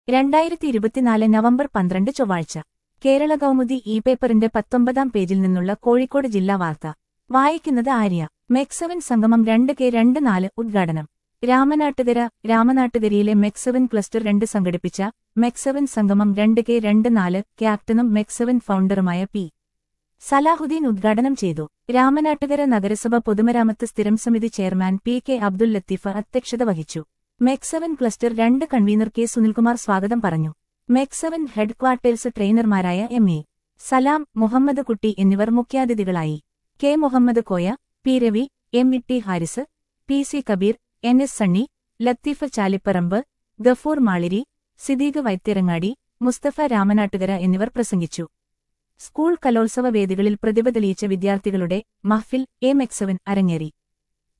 രണ്ടായിരത്തി ഇരുപത്തിനാല് നവംബർ പന്ത്രണ്ട് ചൊവ്വാഴ്ച കേരള കൗമുദി ഇ പേപ്പറിന്റെ പത്തൊമ്പതാം പേജിൽ നിന്നുള്ള കോഴിക്കോട് ജില്ലാ വാർത്ത വായിക്കുന്നത് ആര്യ മെക്സവൻ സംഗമം രണ്ട് കെ രണ്ട് നാല് ഉദ്ഘാടനം രാമനാട്ടുകര രാമനാട്ടുകരയിലെ മെക്സവൻ ക്ലസ്റ്റർ രണ്ട് സംഘടിപ്പിച്ച മെക്സവൻ സംഗമം രണ്ട് കെ രണ്ട് നാല് ക്യാപ്റ്റനും മെക്സവൻ ഫൗണ്ടറുമായ പി സലാഹുദ്ദീൻ ഉദ്ഘാടനം ചെയ്തു രാമനാട്ടുകര നഗരസഭ പൊതുമരാമത്ത് സ്ഥിരം സമിതി chairman P K Abdul Latheef അധ്യക്ഷത വഹിച്ചു മെക്സവൻ ക്ലസ്റ്റർ രണ്ട് കൺവീനർ കെ സുനിൽകുമാർ സ്വാഗതം പറഞ്ഞു മെക്സവൻ ഹെഡ്ക്വാർട്ടേഴ്സ് ട്രെയിനർമാരായ എം എ സലാം മുഹമ്മദ് കുട്ടി എന്നിവർ മുഖ്യാതിഥികളായി K Muhammad Koya P Ravi M E T Haris P C Kabeer N S Sunny Latheef Chaliparamba Gafoor Maliri Sidheeq Vaithirangadi Musthafa Ramanattukara എന്നിവർ പ്രസംഗിച്ചു സ്കൂൾ കലോത്സവ വേദികളിൽ പ്രതിഭ തെളിയിച്ച വിദ്യാർത്ഥികളുടെ മഹ്ഫിൽ എ മെക്സവൻ അരങ്ങേറി